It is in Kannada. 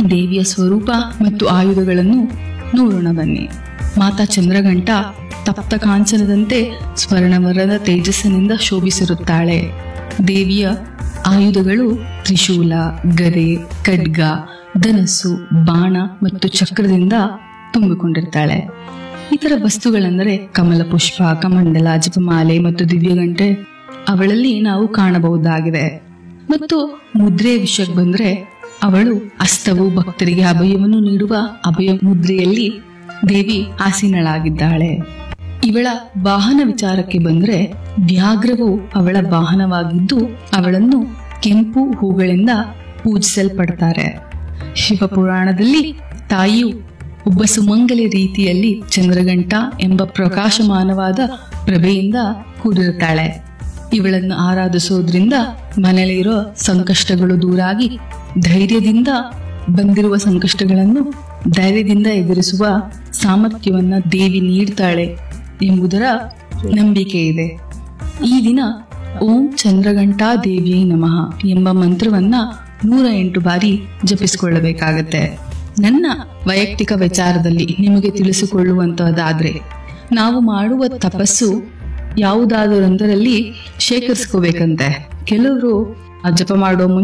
ದೇವಿಯ ಸ್ವರೂಪ ಮತ್ತು ಆಯುಧಗಳನ್ನು ನೋಡೋಣ ಬನ್ನಿ ಮಾತಾ ಚಂದ್ರಘಂಟ ತಪ್ತ ಕಾಂಚನದಂತೆ ಸ್ವರ್ಣವರದ ತೇಜಸ್ಸಿನಿಂದ ಶೋಭಿಸಿರುತ್ತಾಳೆ ದೇವಿಯ ಆಯುಧಗಳು ತ್ರಿಶೂಲ ಗದೆ ಖಡ್ಗ ಧನಸ್ಸು ಬಾಣ ಮತ್ತು ಚಕ್ರದಿಂದ ತುಂಬಿಕೊಂಡಿರ್ತಾಳೆ ಇತರ ವಸ್ತುಗಳೆಂದರೆ ಕಮಲ ಪುಷ್ಪ ಕಮಂಡಲ ಜಪಮಾಲೆ ಮತ್ತು ದಿವ್ಯಗಂಟೆ ಅವಳಲ್ಲಿ ನಾವು ಕಾಣಬಹುದಾಗಿದೆ ಮತ್ತು ಮುದ್ರೆ ವಿಷಯಕ್ಕೆ ಬಂದ್ರೆ ಅವಳು ಅಸ್ತವು ಭಕ್ತರಿಗೆ ಅಭಯವನ್ನು ನೀಡುವ ಅಭಯ ಮುದ್ರೆಯಲ್ಲಿ ದೇವಿ ಆಸೀನಳಾಗಿದ್ದಾಳೆ ಇವಳ ವಾಹನ ವಿಚಾರಕ್ಕೆ ಬಂದ್ರೆ ವ್ಯಾಘ್ರವು ಅವಳ ವಾಹನವಾಗಿದ್ದು ಅವಳನ್ನು ಕೆಂಪು ಹೂಗಳಿಂದ ಪೂಜಿಸಲ್ಪಡ್ತಾರೆ ಶಿವಪುರಾಣದಲ್ಲಿ ತಾಯಿಯು ಒಬ್ಬ ಸುಮಂಗಲಿ ರೀತಿಯಲ್ಲಿ ಚಂದ್ರಗಂಟ ಎಂಬ ಪ್ರಕಾಶಮಾನವಾದ ಪ್ರಭೆಯಿಂದ ಕೂಡಿರುತ್ತಾಳೆ ಇವಳನ್ನು ಆರಾಧಿಸೋದ್ರಿಂದ ಮನೆಯಲ್ಲಿರೋ ಸಂಕಷ್ಟಗಳು ದೂರಾಗಿ ಧೈರ್ಯದಿಂದ ಬಂದಿರುವ ಸಂಕಷ್ಟಗಳನ್ನು ಧೈರ್ಯದಿಂದ ಎದುರಿಸುವ ಸಾಮರ್ಥ್ಯವನ್ನ ದೇವಿ ನೀಡ್ತಾಳೆ ಎಂಬುದರ ನಂಬಿಕೆ ಇದೆ ಈ ದಿನ ಓಂ ಚಂದ್ರಘಂಟಾ ದೇವಿಯೇ ನಮಃ ಎಂಬ ಮಂತ್ರವನ್ನ ನೂರ ಎಂಟು ಬಾರಿ ಜಪಿಸಿಕೊಳ್ಳಬೇಕಾಗತ್ತೆ ನನ್ನ ವೈಯಕ್ತಿಕ ವಿಚಾರದಲ್ಲಿ ನಿಮಗೆ ತಿಳಿಸಿಕೊಳ್ಳುವಂತಹದ್ದಾದ್ರೆ ನಾವು ಮಾಡುವ ತಪಸ್ಸು ಯಾವುದಾದರೊಂದರಲ್ಲಿ ಶೇಖರಿಸ್ಕೋಬೇಕಂತೆ ಕೆಲವರು ಜಪ ಮಾಡೋ